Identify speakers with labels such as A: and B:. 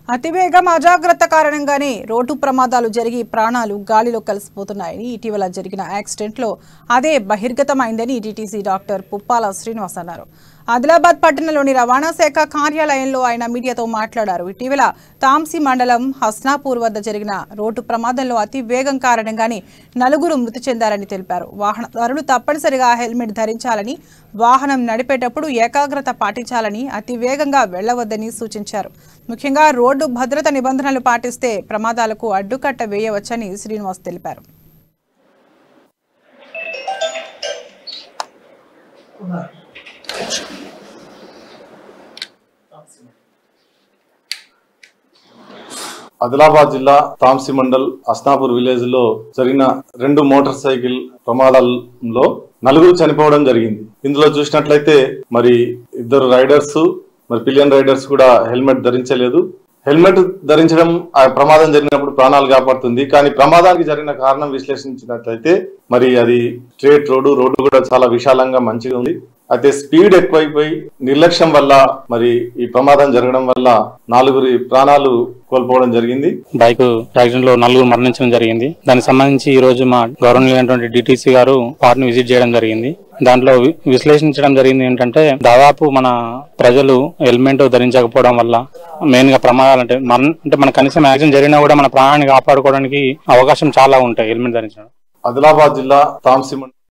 A: అతివేగం అజాగ్రత్త కారణంగానే రోడ్డు ప్రమాదాలు జరిగి ప్రాణాలు గాలిలో కలిసిపోతున్నాయని ఇటీవల జరిగిన యాక్సిడెంట్లో అదే బహిర్గతమైందని టీటీసీ డాక్టర్ పుప్పాల శ్రీనివాస్ అన్నారు ఆదిలాబాద్ పట్టణంలోని రవాణా శాఖ కార్యాలయంలో ఆయన మీడియాతో మాట్లాడారు ఇటీవల తాంసి మండలం హస్నాపూర్ వద్ద జరిగిన రోడ్డు ప్రమాదంలో అతి వేగం కారణంగానే నలుగురు మృతి చెందారని తెలిపారు వాహనదారులు తప్పనిసరిగా హెల్మెట్ ధరించాలని వాహనం నడిపేటప్పుడు ఏకాగ్రత పాటించాలని అతి వేగంగా వెళ్లవద్దని సూచించారు ముఖ్యంగా రోడ్డు భద్రత నిబంధనలు పాటిస్తే ప్రమాదాలకు అడ్డుకట్ట వేయవచ్చని శ్రీనివాస్ తెలిపారు
B: ఆదిలాబాద్ జిల్లా తాంసి మండల్ అస్నాపూర్ విలేజ్ లో జరిగిన రెండు మోటార్ సైకిల్ ప్రమాదాల్లో నలుగురు చనిపోవడం జరిగింది ఇందులో చూసినట్లయితే మరి ఇద్దరు రైడర్స్ మరి పిలియన్ రైడర్స్ కూడా హెల్మెట్ ధరించలేదు హెల్మెట్ ధరించడం ఆ ప్రమాదం జరిగినప్పుడు ప్రాణాలు కాపాడుతుంది కానీ ప్రమాదానికి జరిగిన కారణం విశ్లేషించినట్లయితే మరి అది స్ట్రేట్ రోడ్డు రోడ్డు కూడా చాలా విశాలంగా మంచిగా ఉంది అయితే స్పీడ్ ఎక్కువైపోయి నిర్లక్ష్యం వల్ల మరి ఈ ప్రమాదం జరగడం వల్ల నాలుగురి ప్రాణాలు కోల్పోవడం జరిగింది
C: బైక్ యాక్సిడెంట్ లో నలుగురు మరణించడం జరిగింది దానికి సంబంధించి ఈ రోజు మా గౌరవనీయులైనటువంటి డిటిసి గారు వారిని విజిట్ చేయడం జరిగింది దాంట్లో వి- విశ్లేషించడం జరిగింది ఏంటంటే దాదాపు మన ప్రజలు హెల్మెట్ ధరించకపోవడం వల్ల మెయిన్ గా ప్రమాదాలు అంటే మన అంటే మన కనీసం యాక్సిడెంట్ జరిగినా కూడా మన ప్రాణాన్ని కాపాడుకోవడానికి అవకాశం చాలా ఉంటాయి హెల్మెట్ ధరించడం
B: ఆదిలాబాద్ జిల్లా తాంసి మండలం